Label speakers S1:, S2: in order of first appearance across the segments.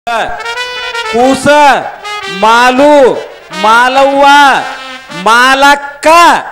S1: ಕೂಸ ಮಾಲು ಮಾಲವ್ವ ಮಾಲಕ್ಕ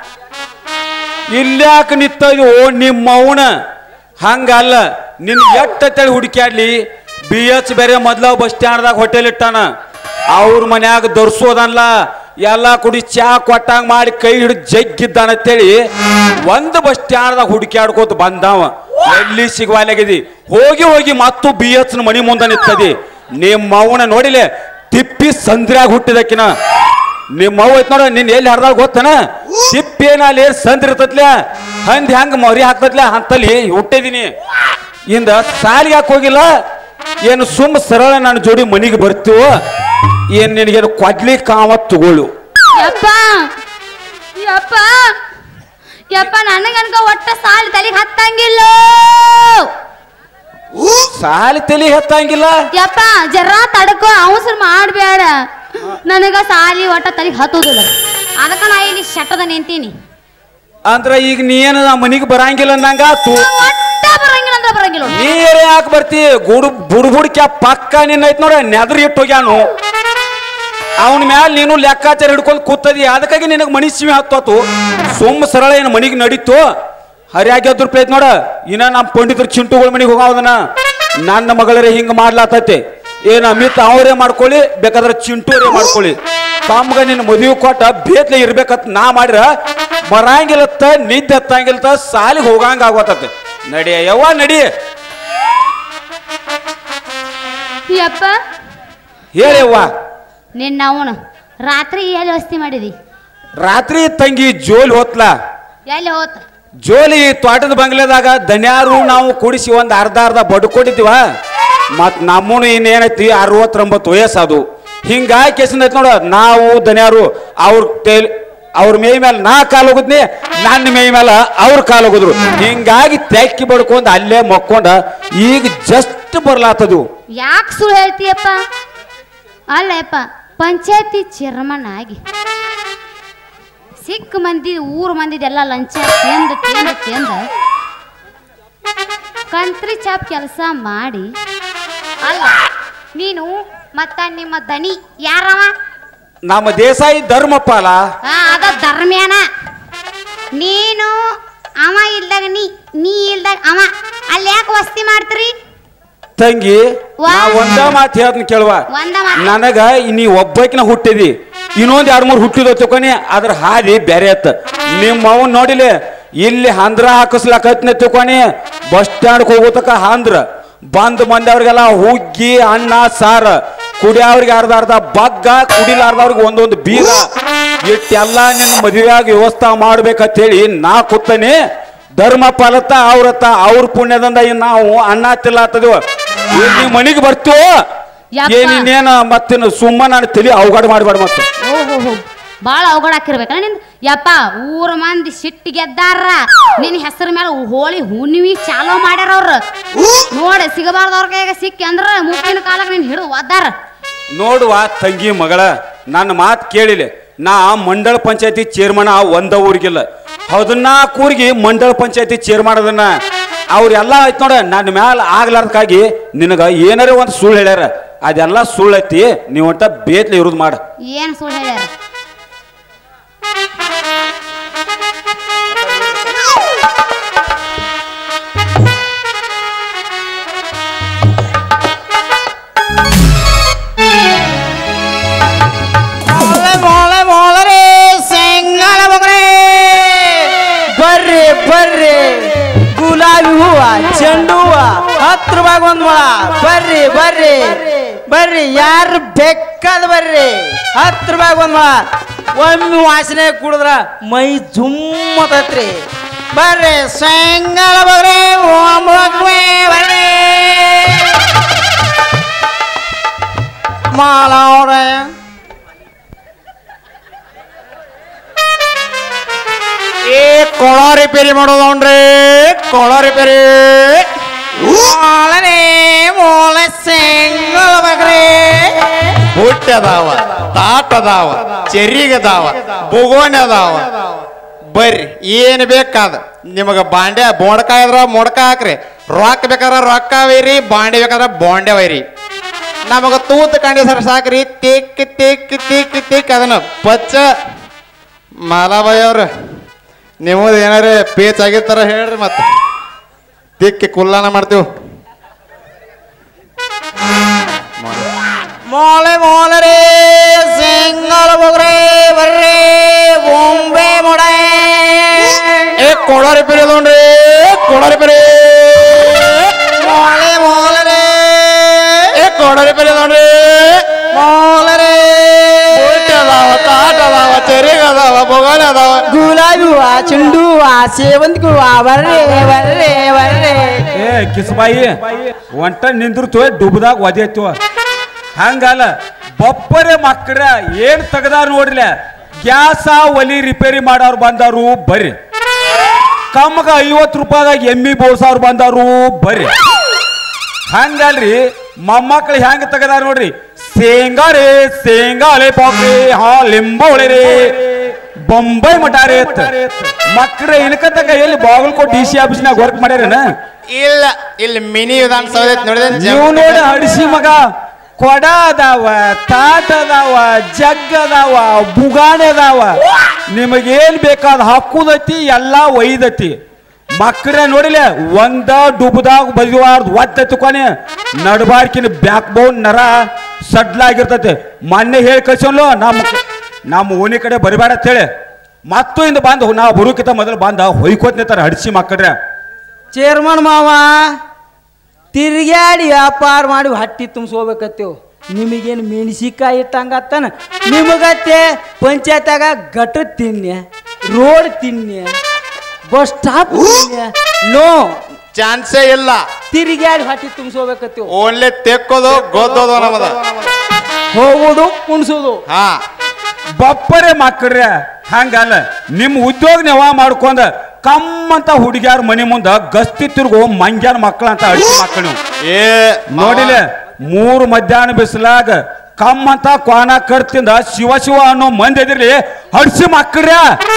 S1: ಇಲ್ಯಾಕ ನಿತ್ತದು ಓ ನಿಮ್ಮ ಮೌನ ಹಂಗಲ್ಲ ನಿನ್ ಎಟ್ಟ ತಳಿ ಹುಡುಕ್ಯಾಡ್ಲಿ ಬಿ ಎಚ್ ಬೇರೆ ಮೊದ್ಲ ಬಸ್ ಸ್ಟ್ಯಾಂಡ್ದಾಗ ಹೋಟೆಲ್ ಇಟ್ಟಾನ ಅವ್ರ ಮನ್ಯಾಗ ದರ್ಸೋದನ್ಲ ಎಲ್ಲ ಕುಡಿ ಚಾ ಕೊಟ್ಟಂಗ ಮಾಡಿ ಕೈ ಹಿಡಿದು ಜಗ್ಗಿದ್ದಾನಂತೇಳಿ ಒಂದು ಬಸ್ ಸ್ಟ್ಯಾಂಡ್ದಾಗ ಹುಡುಕ್ಯಾಡ್ಕೋತ ಬಂದವ ಎಲ್ಲಿ ಸಿಗವಾಲಾಗಿದಿ ಹೋಗಿ ಹೋಗಿ ಮತ್ತು ಬಿ ಎಚ್ ಮನಿ ಮುಂದೆ ನಿತ್ತದಿ ನಿಮ್ಮ ಅವನ ನೋಡಿಲೆ ತಿಪ್ಪಿ ಸಂದ್ರ್ಯಾಗ ಹುಟ್ಟಿದಕ್ಕಿನ ನಿಮ್ಮ ಅವ್ವ ಐತ್ ನೋಡ ನಿನ್ ಎಲ್ಲಿ ಹರ್ದಾಗ ಗೊತ್ತನ ತಿಪ್ಪಿ ಏನ ಅಲ್ಲಿ ಏನ್ ಸಂದ್ರ ಇರ್ತತ್ಲ ಹಂದ್ ಹೆಂಗ್ ಮರಿ ಹಾಕ್ತತ್ಲ ಅಂತಲ್ಲಿ ಹುಟ್ಟಿದೀನಿ ಇಂದ ಸಾಲಿಗೆ ಯಾಕೆ ಹೋಗಿಲ್ಲ ಏನು ಸುಮ್ಮ ಸರಳ ನನ್ನ ಜೋಡಿ ಮನಿಗೆ ಬರ್ತೀವೋ ಏನ್ ನಿನಗೇನು ಕೊಡ್ಲಿ ಕಾವ ತಗೊಳ್ಳು
S2: ಯಪ್ಪ ಯಪ್ಪ ಯಪ್ಪ ನನಗನ್ಕ ಒಟ್ಟ ಸಾಲಿ ತಲೆಗೆ ಹತ್ತಂಗಿಲ್ಲ
S1: ಸಾಲಿ ತಲಿ ಹೆತ್ತಂಗಿಲ್ಲ
S2: ಯಪ್ಪ ಜರ ತಡಕೋ ಅವಸರ ಮಾಡಬೇಡ ನನಗ ಸಾಲಿ ಒಟ್ಟ ತಲೆಗೆ ಹತ್ತೋದಿಲ್ಲ ಅದಕ್ಕ ನಾ ಇಲ್ಲಿ ಶಟದ ನಿಂತೀನಿ
S1: ಅಂದ್ರ ಈಗ ನೀ ಏನು ಮನಿಗೆ ಬರಂಗಿಲ್ಲ ಅಂದಂಗ ಆತು
S2: ಒಟ್ಟ ಬರಂಗಿಲ್ಲ ಅಂದ್ರೆ ಬರಂಗಿಲ್ಲ ನೋಡು.
S1: ನೀರೇ ಯಾಕೆ ಬರ್ತಿ ಗುಡು ಬುಡ್ಬುಡ್ಕ್ಯ ಪಕ್ಕ ನಿನ್ನ ಐತ್ ನೋಡ ನೆದ್ರ ಇಟ್ಟು ಹೋಗ್ಯಾನು ಅವನ ಮ್ಯಾಲ ನೀನು ಲೆಕ್ಕಾಚಾರ ಹಿಡ್ಕೊಂಡು ಕೂತದಿ ಅದಕ್ಕಾಗಿ ನಿನಗೆ ಮನಿ ಸಿಮಿ ಹತ್ತೋತು ಸುಮ್ಮ ಸರಳ ಏನು ಮನಿಗೆ ನಡೀತು ಹರಿಯಾಗಿ ಎದ್ದು ರೂಪಾಯಿ ಐತ್ ನೋಡ ಇನ್ನ ನಮ್ಮ ಪಂಡಿತರ ಚಿಂಟುಗಳ ಮನಿಗೆ ಹೋಗೋದನ್ನ ನನ್ನ ಮಗಳರೇ ಹಿಂಗ ಮಾಡ್ಲಾತೈತೆ ಏನ್ ಅಮಿತ್ ಅವರೇ ಮಾಡ್ಕೊಳ್ಳಿ ಬೇಕಾದ್ರೆ ಚಿಂಟೂರೇ ಮಾಡ್ಕೊಳ್ಳಿ ತಮ್ಗ ನಿನ್ನ ಮದುವೆ ಕೊಟ್ಟ ಬೇತ್ಲೆ ಇರ್ಬೇಕಂತ ನಾ ಮಾಡಿರ ಬರಂಗಿಲ್ಲತ್ತ ನಿದ್ದೆ ಹತ್ತಂಗಿಲ್ಲತ್ತ ಸಾಲಿಗೆ ಹೋಗಂಗ ಆಗೋತತ್ತೆ ನಡಿ ಯವ್ವ ನಡಿ
S2: ಯಪ್ಪ
S1: ಹೇಳವ್ವ
S2: ನಿನ್ನ ಅವನು ರಾತ್ರಿ ಎಲ್ಲಿ ವಸ್ತಿ ಮಾಡಿದಿ
S1: ರಾತ್ರಿ ತಂಗಿ ಜೋಲಿ ಹೊತ್ಲ
S2: ಎಲ್ಲಿ ಹೋತ
S1: ಜೋಲಿ ತೋಟದ ಬಂಗ್ಲೆದಾಗ ದನ್ಯಾರು ನಾವು ಕೂಡಿಸಿ ಒಂದು ಅರ್ಧ ಅರ್ಧ ಬಡ್ಕೊಂಡಿದ್ದೀವ ಮತ್ ನಮ್ಮನು ಇನ್ನೇನೈತಿ ಅರವತ್ತೊಂಬತ್ತು ವಯಸ್ಸು ಅದು ಹಿಂಗಾಗಿ ಕೆಸಿಂದ ಐತಿ ನೋಡ ನಾವು ದನ್ಯಾರು ಅವ್ರ ತೇಲ್ ಅವ್ರ ಮೈ ಮೇಲೆ ನಾ ಕಾಲು ಹೋಗುದ್ನಿ ನನ್ನ ಮೈ ಮೇಲೆ ಅವ್ರ ಕಾಲು ಹೋಗುದ್ರು ಹಿಂಗಾಗಿ ತೆಕ್ಕಿ ಬಡ್ಕೊಂಡ್ ಅಲ್ಲೇ ಮಕ್ಕೊಂಡ ಈಗ ಜಸ್ಟ್ ಬರ್ಲಾತದು
S2: ಯಾಕೆ ಸುಳ್ಳು ಹೇಳ್ತೀಯಪ್ಪ ಅಲ್ಲಪ್ಪ ಪಂಚಾಯತಿ ಚೇರ್ಮನ್ ಆಗಿ ಸಿಕ್ಕ ಮಂದಿ ಊರ್ ಮಂದಿದೆಲ್ಲ ಲಂಚ ತಿಂದು ತಿಂದು ತಿಂದು ಕಂತ್ರಿ ಚಾಪ್ ಕೆಲಸ ಮಾಡಿ ಅಲ್ಲ ನೀನು ಮತ್ತ ನಿಮ್ಮ ದನಿ ಯಾರವ
S1: ನಮ್ಮ ದೇಸಾಯಿ ಧರ್ಮಪಾಲ
S2: ಆ, ಅದ ಧರ್ಮ್ಯಾನ ನೀನು ಅವ ಇಲ್ದಾಗ ನೀ ನೀ ಇಲ್ದಾಗ ಅವ ಅಲ್ಲಿ ಯಾಕೆ ವಸ್ತಿ ಮಾಡ್ತೀರಿ
S1: ತಂಗಿ
S2: ವಾ.
S1: ನಾ ಒಂದ ಮಾತು ಹೇಳ್ತೀನಿ ಕೇಳುವ
S2: ಒಂದ ಮಾತು.
S1: ನನಗ ನೀ ಒಬ್ಬಕಿನ ಹುಟ್ಟಿದಿ ಇನ್ನೊಂದ್ ಎರಡ್ ಮೂರು ಹುಟ್ಟಿದ ತಿಳ್ಕೊನಿ ಅದ್ರ ಹಾದಿ ಬ್ಯಾರೆ ಅತ್ತ ನಿಮ್ಮ ಅವನ್ ನೋಡಿಲಿ ಇಲ್ಲಿ ಹಂದ್ರ ಹಾಕಿಸ್ಲಾಕತ್ನ ತಿಳ್ಕೊನಿ ಬಸ್ ಸ್ಟ್ಯಾಂಡ್ ಹೋಗೋತಕ ಹಂದ್ರ ಬಂದ್ ಮಂದವ್ರಿಗೆಲ್ಲ ಹುಗ್ಗಿ ಅನ್ನ ಸಾರ ಕುಡಿಯವ್ರಿಗೆ ಅರ್ಧ ಅರ್ಧ ಬಗ್ಗ ಕುಡಿಲಾರ್ದವ್ರಿಗೆ ಒಂದೊಂದು ಬೀರ ಇಟ್ಟೆಲ್ಲ ನಿನ್ನ ಮದುವೆಯಾಗಿ ವ್ಯವಸ್ಥೆ ಮಾಡ್ಬೇಕಂತೇಳಿ ನಾ ಕೂತನಿ ಧರ್ಮ ಫಲತ್ತ ಅವ್ರತ್ತ ಅವ್ರ ಪುಣ್ಯದಿಂದ ಇನ್ ನಾವು ಅನ್ನ ತಿಲ್ಲಾತದಿವ ನೀ ಮನಿಗೆ ಬರ್ತೀವೋ
S2: ಯಪ್ಪ.
S1: ಏನಿನ್ನೇನ ಮತ್ತಿನ ಸುಮ್ಮ ನಾನು ತಲಿ ಅವಘಡ ಮಾಡಬೇಡ ಮತ್ತೆ
S2: ಓಹೋ ಹೋ ಭಾಳ ಅವಘಡ ಹಾಕಿರ್ಬೇಕಲ್ಲ ನಿಂದು ಯಪ್ಪ ಊರ ಮಂದಿ ಸಿಟ್ಟು ಗೆದ್ದಾರ ನಿನ್ನ ಹೆಸರ ಮೇಲೆ ಹೋಳಿ ಹುಣ್ಣಿಮಿ ಚಾಲೋ ಮಾಡ್ಯಾರ ಅವ್ರು ನೋಡಿ ಸಿಗಬಾರ್ದವ್ರ ಕೈಯಾಗ ಸಿಕ್ಕಿ ಅಂದ್ರ ಮುಪ್ಪಿನ ಕಾಲಕ್ಕೆ ನೀನು ಹಿಡಿದು ಒದ್ದಾರ
S1: ನೋಡುವ ತಂಗಿ ಮಗಳ ನನ್ನ ಮಾತು ಕೇಳಿಲೆ ನಾ ಮಂಡಳ ಪಂಚಾಯತಿ ಚೇರ್ಮನ್ ಒಂದ ಊರಿಗಿಲ್ಲ ಹದಿನಾಲ್ಕು ಊರಿಗೆ ಮಂಡಳ ಪಂಚಾಯತಿ ಚೇರ್ ಮಾಡೋದನ್ನ ಅವ್ರೆಲ್ಲ ಆಯ್ತು ನೋಡ ನನ್ನ ಮ್ಯಾಲ ಆಗ್ಲಾರ್ದಕ್ಕಾಗಿ ನಿನಗ ಏನಾರ ಒಂದು ಸುಳ್ಳು ಹೇಳ್ಯಾರ ಅದೆಲ್ಲ ಸುಳ್ಳು ಐತಿ ನೀವು ಒಟ್ಟ ಬೇತ್ಲೆ ಇರೋದು ಮಾಡ
S2: ಏನು ಸುಳ್ಳು ಹೇಳ್ಯಾರ
S3: ಮೊಳೆ ಮೊಳೆ ಮೊಳರೆ ಸೆಂಗಲ ಬಗ್ರೆ ಬರ್ರಿ ಬರ್ರಿ ಗುಲಾಬಿ ಹೂವ ಚೆಂಡು ಹೂವ ಹತ್ತು ರೂಪಾಯಿ ಒಂದ್ ಮೊಳ ಬರ್ರಿ ಬರ್ರಿ ಬರ್ರಿ ಯಾರು ಬೇಕಾದ ಬರ್ರಿ ಹತ್ತು ರೂಪಾಯಿ ಒಂದ್ ಮೊಳ ಒಮ್ಮೆ ವಾಸನೆ ಕುಡಿದ್ರ ಮೈ ಜುಮ್ಮತತ್ರಿ ಬರ್ರಿ ಸೆಂಗಲ ಬಗ್ರೆ ಓಂಬಗ್ವೆ ಬರ್ರಿ ಮಾಲ ಅವ್ರೆ ಏ ಕೊಳ ರಿಪೇರಿ ಮಾಡೋದವ್ನ್ರಿ ಕೊಳ ರಿಪೇರಿ ಮೊಳನೆ ಮೊಳ ಸೆಂಗಲ್ ಬಗ್ರಿ ಹುಟ್ಟದಾವ ತಾಟದಾವ ಚೆರಿಗದಾವ ಬುಗೋಣ್ ಅದಾವ ಬರ್ರಿ ಏನು ಬೇಕಾದ ನಿಮಗೆ ಬಾಂಡೆ ಬೋಣಕ ಇದ್ರ ಮೊಡ್ಕ ಹಾಕ್ರಿ ರೊಕ್ಕ ಬೇಕಾದ್ರೆ ರೊಕ್ಕ ಒಯ್ರಿ ಬಾಂಡೆ ಬೇಕಾದ್ರೆ ಬಾಂಡೆ ಒಯ್ರಿ ನಮಗ ತೂತ್ ಕಂಡಿಸರ್ ಸಾಕ್ರಿ ತಿಕ್ ತಿಕ್ ತಿಕ್ ತಿಕ್ ಅದನ್ನ ಪಚ್ಚ ಮಾಲಾಬಾಯಿ ಅವ್ರ ನಿಮ್ಮದು ಏನಾರ ಪೇಚ್ ಆಗಿರ್ತಾರ ಹೇಳ್ರಿ ಮತ್ತೆ ತಿಕ್ಕಿ ಕುಲ್ಲಾನ ಮಾಡ್ತೀವಿ ಮೋಳೆ ಮೋಲರೇ ಸಿಂಗಲ ಬೊಗ್ರೆ ಬರ್ರಿ ಬೊಂಬೆ ಮೊಡೆ ಏ ಕೊಡರಿ ಪಿರಿ ನೋಡ್ರಿ ಕೊಡರಿ ಪಿರಿ ಮೋಳೆ ಮೋಲರೇ ಏ ಕೊಡರಿ ಪಿರಿ ನೋಡ್ರಿ ಮೋಲರೇ ಅದಾವ ತಾಟ ಅದಾವ ಚೆರಿಗೆ ಅದಾವ ಬೊಗಣೆ ಅದಾವ
S4: ಗುಲಾಬಿ ಹೂವ ಚೆಂಡು ಹೂವ ಸೇವಂತಿಗೆ ಹೂವ ಬರ್ರೆ ಬರ್ರೆ ಬರ್ರೆ
S1: ಏ ಕಿಸ್ಬಾಯಿ ಒಂಟ ನಿಂದಿರ್ತವ ಡುಬ್ದಾಗ ಒದೆತ್ತವ ಹಂಗಲ್ಲ ಬಪ್ಪರೆ ಮಕ್ಕಳ ಏನ್ ತೆಗದಾರ ನೋಡ್ರಿಲ್ಲ ಗ್ಯಾಸ ಒಲಿ ರಿಪೇರಿ ಮಾಡೋರು ಬಂದಾರು ಬರ್ರಿ ಕಮ್ಮಗ ಐವತ್ತು ರೂಪಾಯಿದಾಗ ಎಮ್ಮಿ ಬೋಳ್ಸವ್ರು ಬಂದಾರು ಬರ್ರಿ ಹಂಗಲ್ರಿ ಮೊಮ್ಮಕ್ಳು ಹೆಂಗ್ ತೆಗದಾರ ನೋಡ್ರಿ ಶೇಂಗಾ ರೇ ಶೇಂಗಾ ಹಳೆ ಪಾಕ್ರಿ ಹಾ ಲಿಂಬೋಳೆ ರೇ ಬೊಂಬೈ ಮಟಾರೆ ಮಕ್ಕಳ ಇನ್ಕತಕ ಎಲ್ಲಿ ಬಾಗಲಕೋಟ್ ಡಿ ಸಿ ಆಫೀಸ್ನಾಗ ವರ್ಕ್ ಮಾಡ್ಯಾರೇನ
S3: ಇಲ್ಲ ಇಲ್ಲಿ ಮಿನಿ ವಿಧಾನಸೌಧ ನೋಡಿದ್ರೆ
S1: ನೀವು ನೋಡಿ ಹಡಿಸಿ ಮಗ ಕೊಡ ಅದಾವ ತಾಟ ಅದಾವ ಜಗ್ ಅದಾವ ಬುಗಾಣೆ ಅದಾವ ನಿಮಗೇನ್ ಬೇಕಾದ ಹಾಕುದೈತಿ ಎಲ್ಲಾ ಒಯ್ದತಿ ಮಕ್ಕಳ ನೋಡಿಲೆ ಒಂದ ಡುಬ್ದಾಗ ಬದಿವಾರ್ದು ಒತ್ತೈತಿ ಕೊನೆ ನಡ್ಬಾರ್ಕಿನ ಬ್ಯಾಕ್ ಬೋನ್ ನರ ಸಡ್ಲಾಗಿರ್ತೈತಿ ಮೊನ್ನೆ ಹೇಳಿ ಕಳ್ಸೋನ್ಲು ನಮ್ಮ ನಮ್ಮ ಓಣಿ ಕಡೆ ಬರಿಬೇಡ ಅಂತೇಳಿ ಮತ್ತು ಇಂದ ಬಂದು ನಾವು ಬರೋಕಿಂತ ಮೊದಲು ಬಂದ ಹೊಯ್ಕೋತ್ ನಿಂತಾರ ಹಡಿಸಿ ಮಕ್ಕಳ್ರೆ
S4: ಚೇರ್ಮನ್ ಮಾವ ತಿರ್ಗ್ಯಾಡಿ ವ್ಯಾಪಾರ ಮಾಡಿ ಹಟ್ಟಿ ತುಂಬಿಸ್ಕೋಬೇಕತ್ತೇವು ನಿಮಗೇನು ಮೆಣಸಿಕಾಯಿ ಇಟ್ಟಂಗತ್ತಾನ ನಿಮಗತ್ತೆ ಪಂಚಾಯತ್ಯಾಗ ಗಟ್ಟ ತಿನ್ನೆ ರೋಡ್ ತಿನ್ನೆ ಬಸ್ ಸ್ಟಾಪ್ ತಿನ್ನೆ ನೋ
S3: ಚಾನ್ಸೇ ಇಲ್ಲ
S4: ತಿರ್ಗ್ಯಾಡಿ ಹಟ್ಟಿ ತುಂಬಿಸ್ಕೋಬೇಕತ್ತೇವು
S3: ಓನ್ಲಿ ತೆಕ್ಕೋದು ಗೊತ್ತೋದು ನಮ್ಮದ
S4: ಹೋಗೋದು ಕುಣ್ಸೋದು
S3: ಹಾ
S1: ಬಪ್ಪರೆ ಮಕ್ಕಳ್ರೆ ಹಂಗಲ್ಲ ನಿಮ್ಮ ಉದ್ಯೋಗ ನೆವ ಮಾಡ್ಕೊಂಡ ಕಮ್ಮಂತ ಹುಡುಗ್ಯಾರ ಮನೆ ಮುಂದ ಗಸ್ತಿ ತಿರುಗೋ ಮಂಗ್ಯಾನ ಮಕ್ಕಳ ಅಂತ ಅಡಿಸಿ ಮಕ್ಕಳು ನೀವು
S3: ಏ
S1: ನೋಡಿಲೆ ಮೂರು ಮಧ್ಯಾಹ್ನ ಬಿಸಿಲಾಗ ಕಮ್ಮಂತ ಕ್ವಾನ ಕಡ್ತಿಂದ ಶಿವ ಶಿವ ಅನ್ನೋ ಮಂದಿ ಎದಿರ್ಲಿ ಹಡ್ಸಿ ಮಕ್ಕಳ್ರ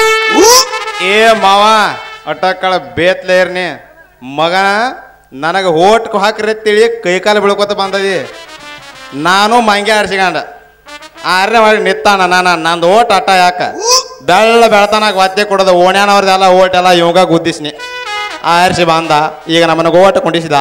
S3: ಏ ಮಾವ ಅಟಕ್ಕಳ ಬೇತ್ಲೆ ಇರ್ನಿ ಮಗನ ನನಗೆ ಓಟ್ ಹಾಕ್ರಿ ತಿಳಿ ಕೈ ಕಾಲು ಬೀಳ್ಕೊತ ಬಂದದಿ ನಾನು ಮಂಗೆ ಆಡ್ಸಿಕೊಂಡ ಆರನೇ ಮಾಡಿ ನಿತ್ತಾನ ನಾನು ನಂದು ಓಟ್ ಅಟ್ಟ ಯಾಕ ಬೆಳ್ಳ ಬೆಳತನಾಗ ಒತ್ತೆ ಕೊಡೋದು ಓಣ್ಯಾನವ್ರದೆಲ್ಲ ಓಟ್ ಎಲ್ಲ ಇವಾಗ ಗುದ್ದಿಸ್ನಿ ಆರಿಸಿ ಬಂದ ಈಗ ನಮ್ಮನ್ನ ಓಟ್ ಕೊಂಡಿಸಿದ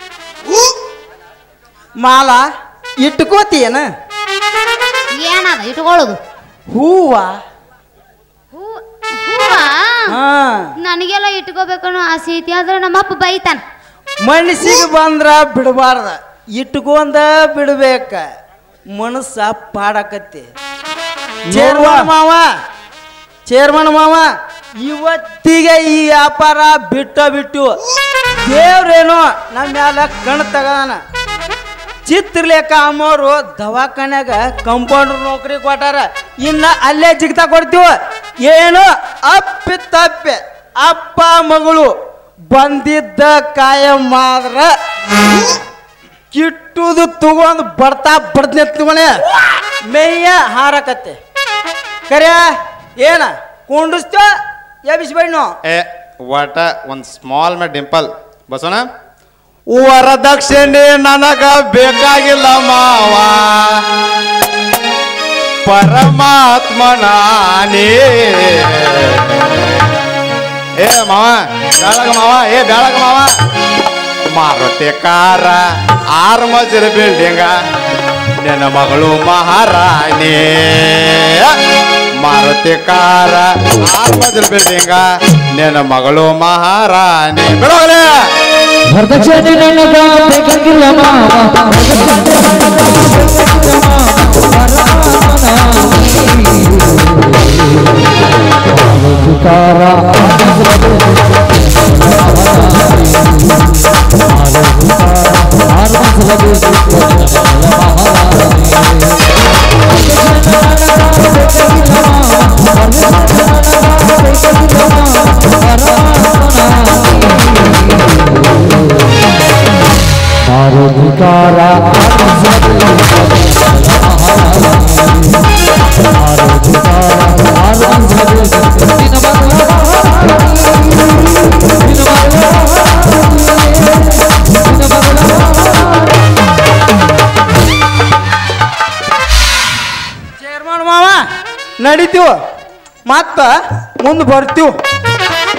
S4: ಮಾಲ ಇಟ್ಕೋತೀಯನ
S2: ಏನದ ಇಟ್ಕೊಳ್ಳೋದು
S4: ಹೂವ
S2: ಹೂ ಹೂವ
S4: ಹಾ
S2: ನನಗೆಲ್ಲ ಇಟ್ಕೋಬೇಕನ್ನೋ ಆಸೆ ಐತಿ ಆದ್ರೆ ನಮ್ಮಪ್ಪ ಬೈತಾನ
S4: ಮನಸ್ಸಿಗೆ ಬಂದ್ರ ಬಿಡಬಾರ್ದ ಇಟ್ಕೊಂಡ ಬಿಡ್ಬೇಕ ಮನಸ್ಸ ಪಾಡಕತ್ತಿ ಚೇರ್ಮನ್ ಮಾವ ಚೇರ್ಮನ್ ಮಾವ ಇವತ್ತಿಗೆ ಈ ವ್ಯಾಪಾರ ಬಿಟ್ಟ ಬಿಟ್ಟು ದೇವ್ರೇನೋ ನಮ್ಮ ಮ್ಯಾಲ ಕಣ್ ತಗದಾನ ಚಿತ್ರಲೇಖ ಅಮ್ಮೋರು ದವಾಖಾನ್ಯಾಗ ಕಂಪೌಂಡರ್ ನೌಕರಿ ಕೊಟ್ಟಾರ ಇನ್ನ ಅಲ್ಲೇ ಜಿಗ್ತಾ ಕೊಡ್ತೀವ ಏನೋ ಅಪ್ಪಿ ತಪ್ಪೆ ಅಪ್ಪ ಮಗಳು ಬಂದಿದ್ದ ಕಾಯಂ ಮಾದ್ರ ಕಿಟ್ಟುದು ತಗೊಂಡು ಬರ್ತಾ ಬಡ್ದ್ನೆ ತಗೊಳೆ ಮೇಯ್ಯ ಹಾರಕತ್ತೆ ಕರ್ಯ ಏನ ಕುಂಡಿಸ್ತೋ ಎಬಿಸ್ಬೇಡ್ನು
S3: ಏ ಒಟ ಒಂದು ಸ್ಮಾಲ್ ಮ ಡಿಂಪಲ್ ಬಸವನ ವರದಕ್ಷಿಣೆ ನನಗ ಬೇಕಾಗಿಲ್ಲ ಮಾವ ಪರಮಾತ್ಮ ನಾನೇ ಏ ಮಾವ ಬ್ಯಾಳಗ ಮಾವ ಏ ಬ್ಯಾಳಗ ಮಾವ ಮಾರುತಿ ಕಾರ ಆರು ಮಜಲ್ ಬಿಲ್ಡಿಂಗ ನನ್ನ ಮಗಳು ಮಹಾರಾಣಿ ಮಾರುತಿ ಕಾರ ಆರು ಮಜಲ್ ಬಿಲ್ಡಿಂಗ ನನ್ನ ಮಗಳು ಮಹಾರಾಣಿ ಬಿಡೋಗ್ಲೇ
S5: ವರದಕ್ಷಿಣೆ ನನಗ ಬೇಕಾಗಿಲ್ಲ ಮಾವ ಆರೋಗ್ಯಕಾರ
S4: ನೋಡ್ ಮಾವ ನಡಿತೀವ ಮತ್ತ ಮುಂದೆ ಬರ್ತೀವ್